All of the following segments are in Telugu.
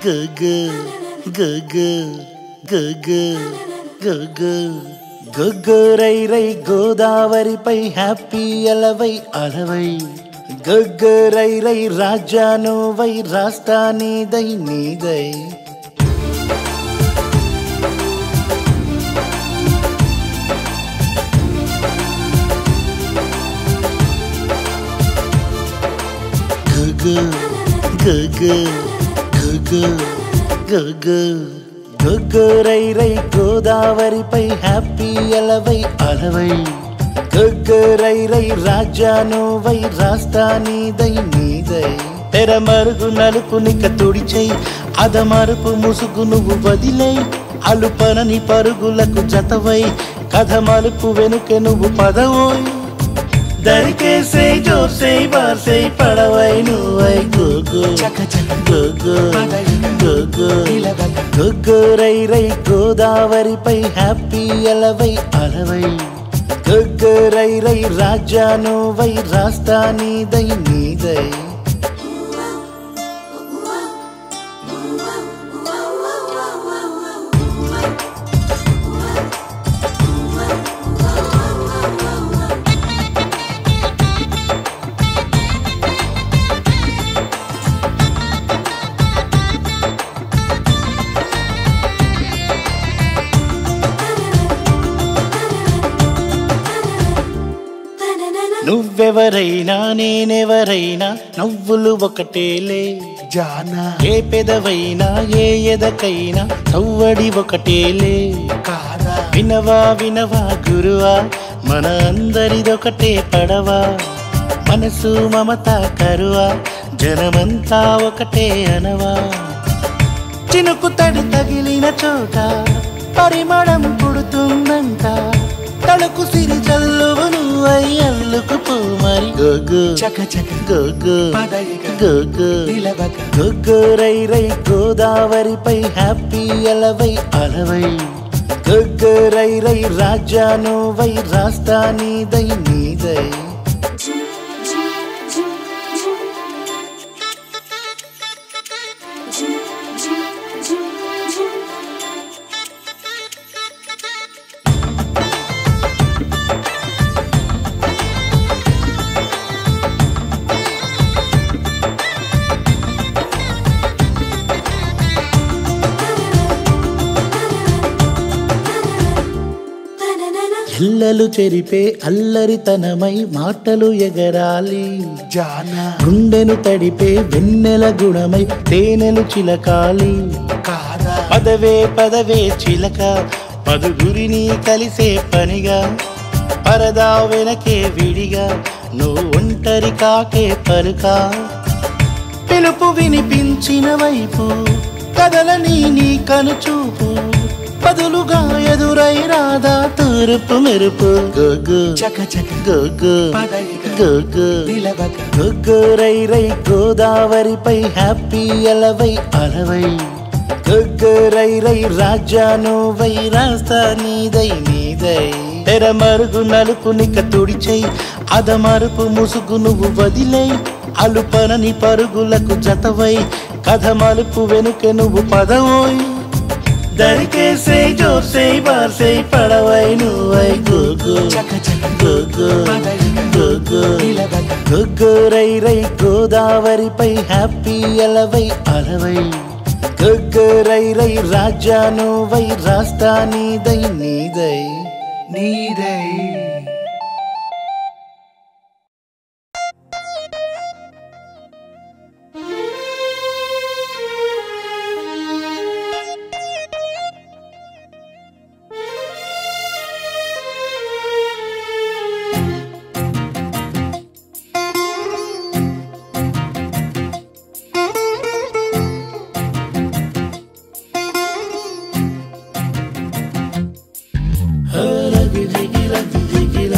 గగ గగ గగ గగ గగ్గరై రై గోదావరిపై హ్యాపీ అలవై అలవై గగ్గరై రై రాజాను వై రాస్తా నీదై నీదై గగ గగ గగ గగ గగ్గరై రై గోదావరిపై హ్యాపీ అలవై అలవై గగ్గరై రై రాజాను వై రాస్తా నీదై నీదై తెర మరుగు నలుపు నిక తుడిచై అదమరుపు ముసుగు నువ్వు వదిలై అలుపనని పరుగులకు జతవై కథ మలుపు వెనుక నువ్వు పదవోయ్ దరికేసే జోసే బాసే పడవై నువ్వై గోగో చక చక గోగో పదరిక గోగో నిలబక గగ్గరై రై గోదావరిపై హ్యాపీ అలవై అలవై గగ్గరై రై రాజాను వై రాస్తా నీదై నీదై నువ్వెవరైనా నేనెవరైనా నవ్వులు ఒకటేలే జానా ఏ పెదవైనా ఏ ఎదకైనా సవ్వడి ఒకటేలే కాదా వినవా వినవా గురువా మన అందరిదొకటే పడవా మనసు మమత కరువా జనమంతా ఒకటే అనవా చినుకు తడి తగిలిన చోట పరిమళం పుడుతుందంట తడుకు సిరి చల్లువు నువ్వై అల్లుకు పో మరి గోగు చక చక గోగు పదరిక గోగు నిలబక గగ్గరై రై గోదావరిపై హ్యాపీ అలవై అలవై గగ్గరై రై రాజాను వై రాస్తా నీదై నీదై ఎల్లలు చెరిపే అల్లరితనమై మాటలు ఎగరాలి జానా గుండెను తడిపే వెన్నెల గుణమై తేనెలు చిలకాలి కాదా పదవే పదవే చిలక పదుగురిని కలిసే పనిగా పరదా వెనకే విడిగా నువ్వు ఒంటరి కాకే పలుకా పిలుపు వినిపించిన వైపు కదలని నీ కనుచూపు బదులుగా ఎదురై రాదా తూర్పు మెరుపు గోగు చక చక గోగు పదరిక గోగు నిలబక గగ్గరై రై గోదావరిపై హ్యాపీ అలవై అలవై గగ్గరై రై రాజాను వై రాస్తా నీదై నీదై తెర మరుగు నలుపు నిక తుడిచై అదమరుపు ముసుగు నువ్వు వదిలై అలుపనని పరుగులకు జతవై కథ మలుపు వెనుక నువ్వు పదవోయ్ దరికేసే జోసే బాసే పడవై నువ్వై గోగో చక చక గోగో పదరిక గోగో నిలబక గగ్గరై రై గోదావరిపై హ్యాపీ అలవై అలవై గగ్గరై రై రాజాను వై రాస్తా నీదై నీదై నీదై హరగి జిగిల జిగిల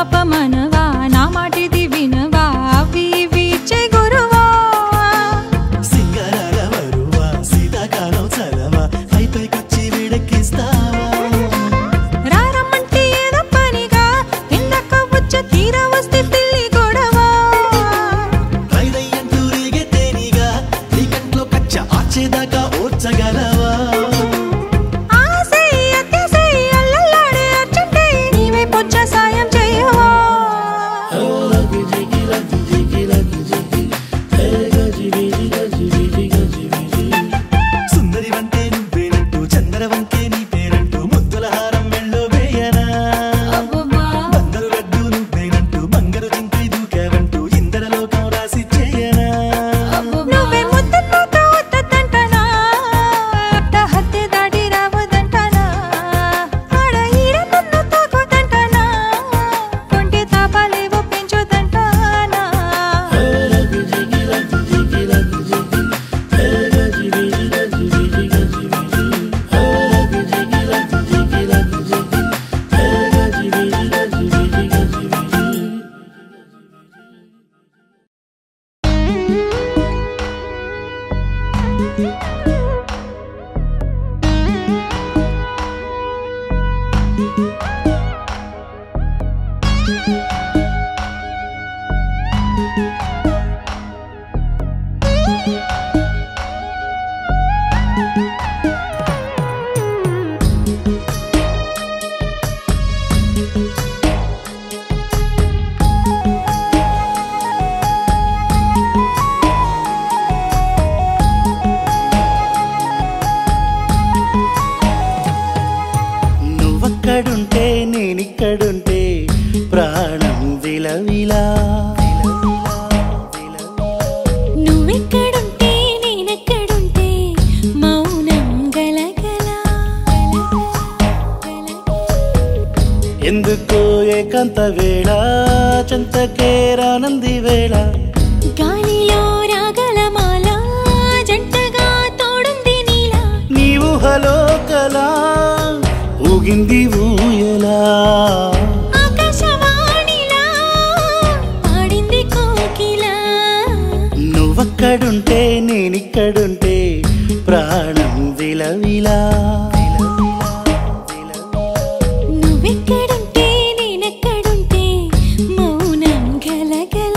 పాపమనవా నా మాటిది వినవా అవి ఇవి ఇచ్చే గురువా సింగరాల వరువా శీతాకాలం చలవా పై పైకొచ్చి వేడెక్కిస్తావా రారమ్మంటే ఏదో పనిగా ఇందాక వచ్చే తీరా వస్తే పిల్లి గొడవా రైరయ్యంటూ రేగే తేనిగా నీ కంట్లో కచ్చ ఆర్చేదాకా ఓర్చగలవా ఆసై అత్యాసై అల్లల్లాడే అర్జెంటే నీవే పొచ్చ సాయం చేయవా సుందరి వంటే నువ్వేనంటూ చందర వంకే నీ పేరంటూ ముద్దుల హారం మెళ్ళో వేయనా అబ్బబ్బా బందరు లడ్డు నువ్వేనంటూ మంగరు జింకై దూకావంటూ ఇందర లోకం రాసి చేయనా నువ్వే ముద్దన్నాక వద్దదంటనా అట్ట హత్య దాటి రావదంటనా ఆడ ఈడ నన్ను తాకొద్దంటనా కొంటే తాపాలేవో పెంచొద్దంటనా నువ్వక్కడుంటే నేనిక్కడుంటే ప్రాణం విలవిలా నువ్వెక్కడుంటే నేనెక్కడుంటే మౌనం గలగల ఎందుకో ఏకాంత వేళ చెంతకే రానంది వేళ గాలిలో రాగల మాల జంటగా తోడుంది నీలా నీ ఊహలో కలా ఊగింది ఊయలా ఆకాశవాణిలా పాడింది కోకిలా నువ్వక్కడుంటే నేనిక్కడుంటే ప్రాణం విలవిలా నువ్వెక్కడుంటే నేనెక్కడుంటే మౌనం గలగల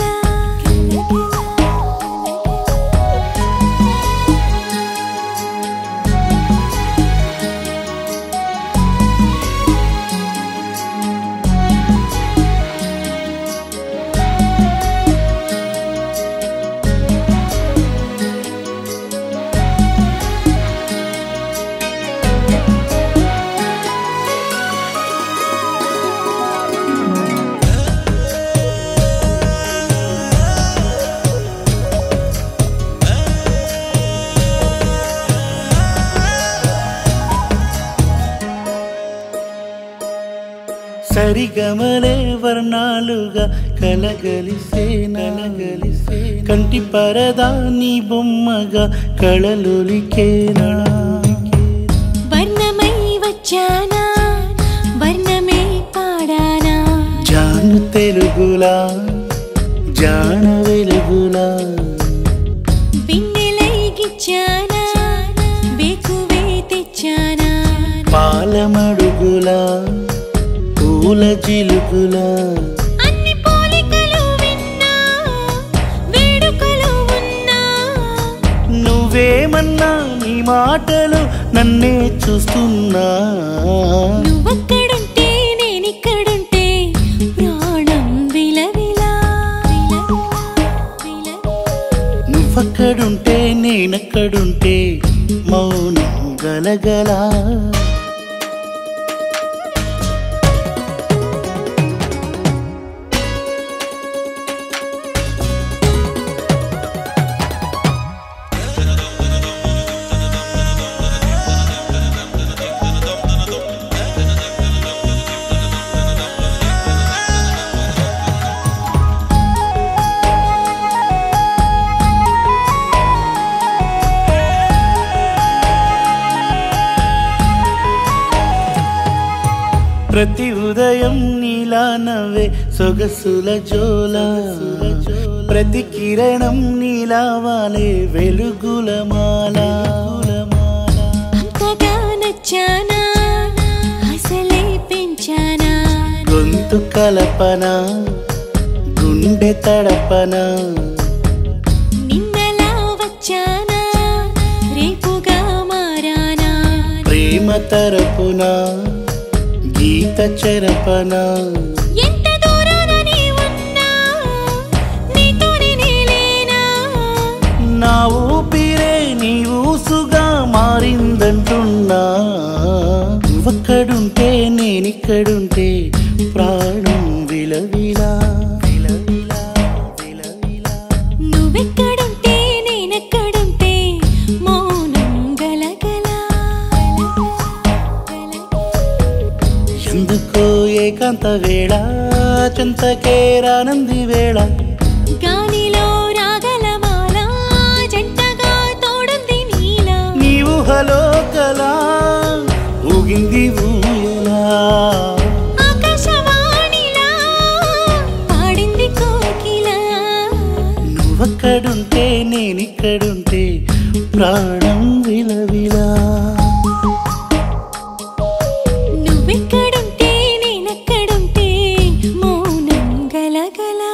సరిగమలే వర్ణాలుగా కలగలిసే నలగలిసే కంటి పరదా నీ బొమ్మగా కళలొలికేనా వర్ణమై వచ్చానా వర్ణమే పాడానా జాను తెలుగులా జాన వెలుగులా బిన్నెలై గిచ్చానా బేకువే తెచ్చానా పాలమడుగులా పూల జిలుగులా అన్ని పోలికలు విన్నా వేడుకలు ఉన్నా నువ్వేమన్నా నీ మాటలు నన్నే చూస్తున్నా నువ్వక్కడుంటే నేనిక్కడుంటే ప్రాణం విలవిలా నువ్వక్కడుంటే నేనక్కడుంటే మౌనం గలగలా ప్రతి ఉదయం నీ నీలా నవ్వే సొగసుల జోల ప్రతి కిరణం నీలా వాలే వెలుగుల మాల అంతగా నచ్చానా అసలే పెంచానా గొంతు కలపన గుండె తడపన నిన్నలా వచ్చానా రేపుగా మారానా ప్రేమ తరపున గీత చెరపన ఎంత దూరాన నీ ఉన్నా నీతోనే నేలేనా నా ఊపిరే నీ ఊసుగా మారిందంటున్నా నువ్వక్కడుంటే నేనిక్కడుంటే ప్రాణం విలవిలా విలవిలా విలవిలా నువ్వెక్కడుంటే నేనెక్కడుంటే మౌనం గలగలా ఎందుకో ఏకాంత వేళ చింతకే రానంది వేళ గాలిలో రాగల మాల జంటగా తోడుంది నీలా నీవు హలో కలా ఊగింది ఊయలా ఆకాశవాణిలా పాడింది కోకిలా నువ్వక్కడుంటే నేనిక్కడుంటే ప్రాణం విలవిలా నువ్వెక్కడుంటే నేనెక్కడుంటే మౌనం గలగలా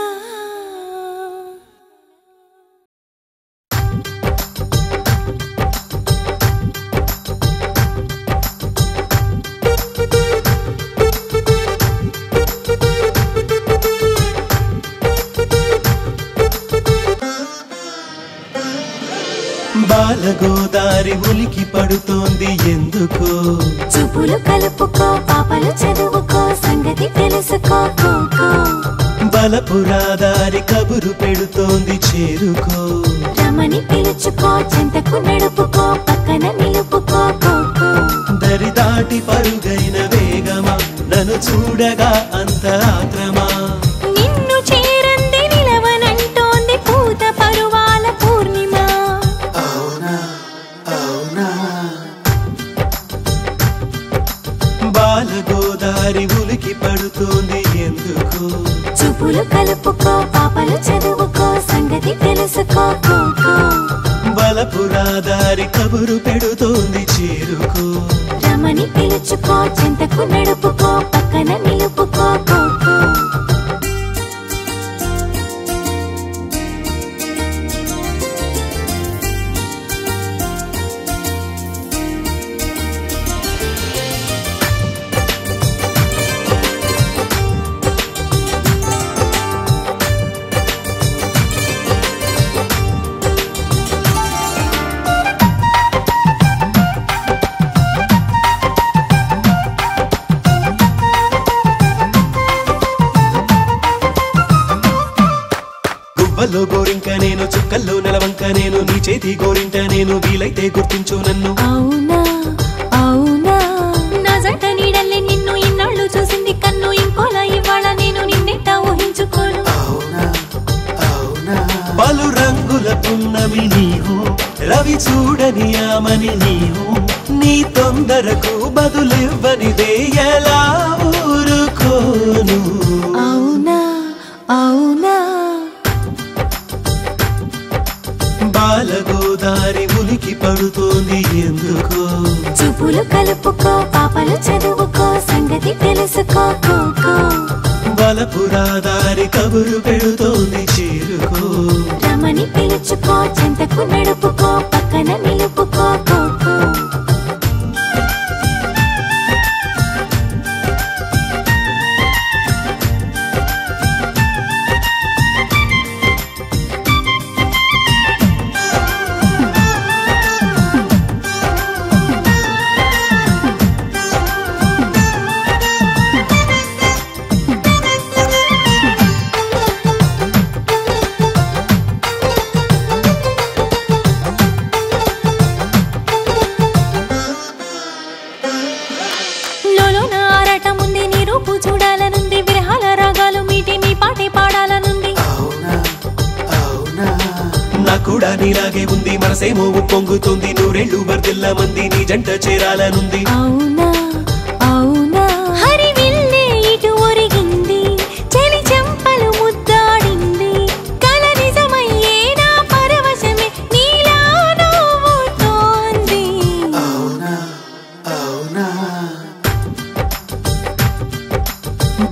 బాలగోదారి ఉలికి పడుతోంది ఎందుకో చూపులు కలుపుకో పాపలు చదువుకో సంగతి తెలుసుకో కోకో బలపురాదారి కబురు పెడుతోంది చేరుకో రమని పిలుచుకో చెంతకు నడుపుకో పక్కన నిలుపుకో కోకో దరి దాటి పరుగైన వేగమా నన్ను చూడగా అంత ఆత్రమా నిన్ను చేరంది నిలవనంటోంది పూత పరువాల పూర్ణిమ అవునా అవునా బాలగోదారి ఉలికి పడుతోంది ఎందుకో చూపులు కలుపుకో పాపలు చదువుకో సంగతి తెలుసుకో కోకో బలపురాదారి కబురు పెడుతోంది చేరుకో రమని పిలుచుకో చెంతకు నడుపుకో పక్కన నిలుపుకో కోకో గువ్వల్లో గోరింక నేను చుక్కల్లో నెలవంక నేను నీ చేతి గోరింట నేను వీలైతే గుర్తించు నన్ను అవునా అవునా నా జంట నీడల్లే నిన్ను ఇన్నాళ్ళు చూసింది కన్ను ఇంకోలా ఇవాళ నేను నిన్నెట్ట ఊహించుకోను అవునా అవునా పలు రంగుల పున్నమి నీవు రవి చూడని ఆమని నీవు నీ తొందరకు బదులివ్వనిదే ఎలా ఊరుకోను అవునా అవునా బాలగోదారి ఉలికి పడుతోంది ఎందుకో చూపులు కలుపుకో పాపలు చదువుకో సంగతి తెలుసుకో కోకో బలపురాదారి కబురు పెడుతోంది చేరుకో రమని పిలుచుకో చెంతకు నడుపుకో పక్కన నిలుపుకో కోకో లోలో నా ఆరాటం ఉంది నీ రూపు చూడాలనుంది విరహాల రాగాలు మీటి నీ పాటే పాడాలనుంది అవునా అవునా నా కూడా నీలాగే ఉంది మనసేమో పొంగుతుంది నూరేళ్లు వర్దిల్ల మంది నీ జంట చేరాలనుంది అవునా అవునా హరివిల్లే ఇటు ఒరిగింది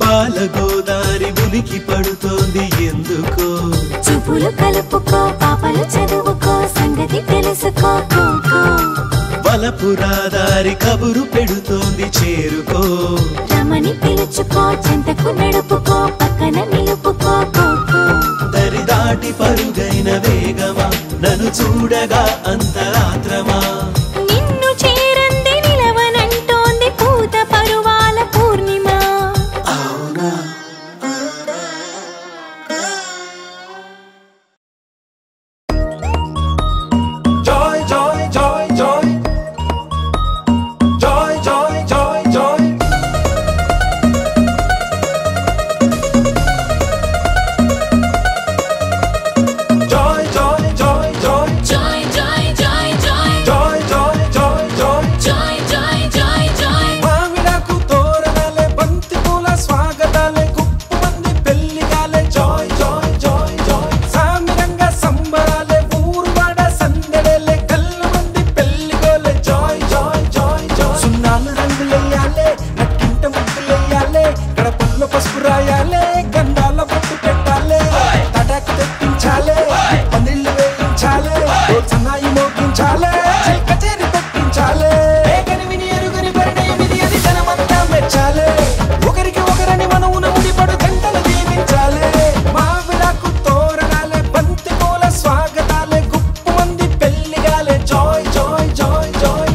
పాల గోదారి ఉనికి పడుతోంది ఎందుకో చూపులు కలుపుకో పాపలు చదువుకో సంగతి తెలుసుకో కో, కో. బలపురాదారి కబురు పెడుతోంది చేరుకో రమణి పిలుచుకో చెంతకు నడుపుకో పక్కన నిలుపుకో కో, కో. దరి దాటి పరుగైన వేగమా నన్ను చూడగా అంత ఆత్రమా నిన్ను చేరంది నిలవనంటోంది పూత పరువాల పూర్ణిమ అవునా Joy, joy, joy, joy. Joy, joy, joy, joy. Joy, joy, joy, joy. joy joy joy joy Joy, joy, joy, joy. joy joy joy joy మామిడాకు తోరణాలే బంతి పూల స్వాగతాలే గుప్పు మంది పెళ్లిగాలే జాయ్ జాయ్ జాయ్ జాయ్ సామిరంగ సంబరాలే ఊరువాడ సందడేలే కళ్ళ మంది పెళ్లిగోలే జాయ్ జాయ్ జాయ్ జాయ్ సున్నాలు రంగులెయ్యాలే నట్టింట ముగ్గులెయ్యాలే గడపల్లో పసుపు రాయాలే గంధాల బొట్టు పెట్టాలే తటాకు తెప్పించాలే పందిళ్ళు వేయించాలే సన్నాయి మోగించాలే కచేరి పెట్టించాలే ఏకని విని ఎరుగని పరిణయమిది అది జనమంతా మెచ్చాలే ఒకరికి ఒకరని మనవున ముడిపడు జంటలు దీవించాలే మావిడాకు తోరణాలే బంతి పూల స్వాగతాలే గుప్పు మంది పెళ్లిగాలే జాయ్ జాయ్ జాయ్ జాయ్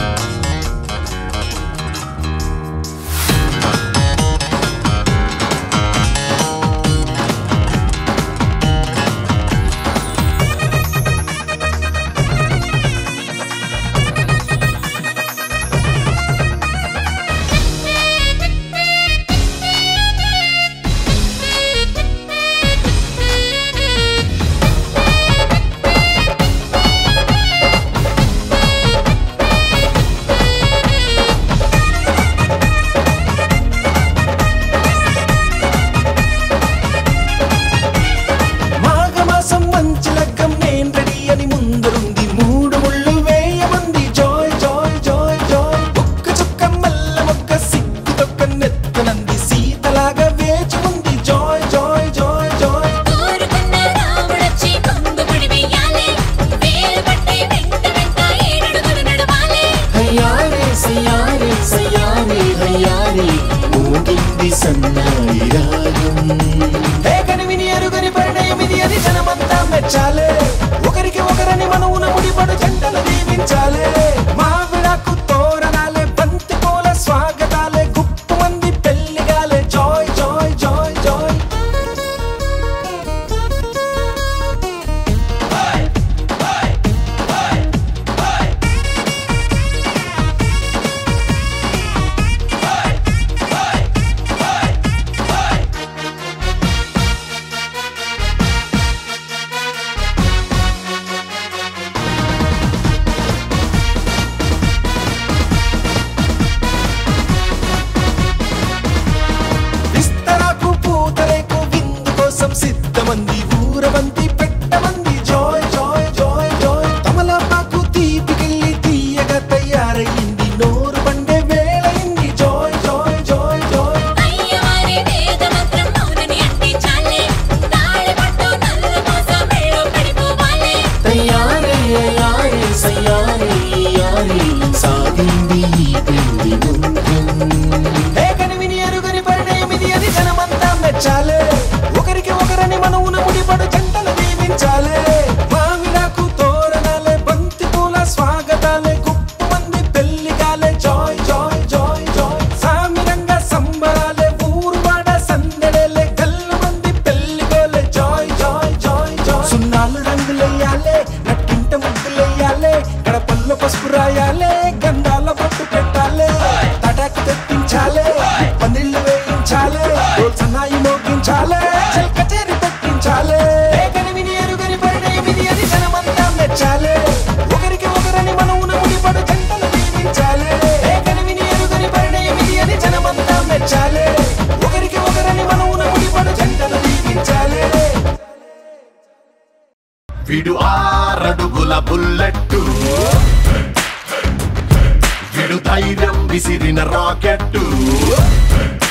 మాఘమాసం మంచి లగ్గం నేను రెడీ అని ముందరుంది మూడు ముళ్ళు వేయమంది జాయ్ జాయ్ జాయ్ జాయ్ ఒక్క చుక్క మల్ల మొక్క సిగ్గు తొక్క నెత్తనంది సీతలాగా వేచి ఉంది జాయ్ జాయ్ జాయ్ జాయ్ కోరుకున్న రాముడొచ్చి కొంగుముడి వెయ్యాలే వేలు పట్టి వెంట వెంట ఏడడుగులు నడవాలే హయ్యారే సయ్యారే సయ్యారే హయ్యారే మోగింది సన్నాయి రాగం ఏకని విని ఎరుగని పరిణయమిది అది జనమంతా మెచ్చాలే ఒకరికి ఒకరని మనవున ముడిపడు జంటలు దీవించాలే మావిడాకు తోరణాలే బంతి పూల స్వాగతాలే గుప్పు మంది పెళ్లిగాలే జాయ్ జాయ్ జాయ్ జాయ్ విస్తరాకు పూతరేకు విందు కోసం సిద్ధమంది ఊరవంతి పెట్టమంది జాయ్ జాయ్ జాయ్ జాయ్ తమలపాకు తీపికెళ్ళి తీయగా తయారయ్యింది నోరు పండే వేళయింది జాయ్ జాయ్ జాయ్ జాయ్ అయ్యవారి వేద మంత్రం మౌనని అంటించాలే తాళి పట్టు నల్ల మోస మెళ్ళో పడిపోవాలే తయ్యారే అయ్యారే సయ్యారే యారే సాగింది ఈ పెళ్లి మంత్రం ఏకని విని ఎరుగని పరిణయమిది అది జనమంతా మెచ్చాలే ఒకరికి ఒకరని మనవున ముడిపడు జంటలు దీవించాలే మావిడాకు తోరణాలే బంతి పూల స్వాగతాలే గుప్పు మంది పెళ్లిగాలే జాయ్ జాయ్ జాయ్ జాయ్ సామిరంగ సంబరాలే ఊరువాడ సందడేలే గల్ల మంది పెళ్లిగోలే జాయ్ జాయ్ జాయ్ జాయ్ సున్నాలు రంగులెయ్యాలే నట్టింట ముగ్గులెయ్యాలే గడపల్లో పసుపు రాయాలే గంధాల బొట్టు పెట్టాలే తటాకు తెప్పించాలే పందిళ్ళు వేయించాలే సన్నాయి మోగించాలే కచేరి పెట్టించాలే ఏకని విని ఎరుగని పరిణయమిది అది జనమంతా మెచ్చాలే ఒకరికి ఒకరని మనవున ముడిపడు జంటలు దీవించాలే ఏకని విని ఎరుగని పరిణయమిది అది జనమంతా మెచ్చాలే ఒకరికి ఒకరని మనవున ముడిపడు జంటలు దీవించాలే విడు ఆరడుగుల బుల్లెట్టు విడు ధైర్యం విసిరిన రాకెట్టు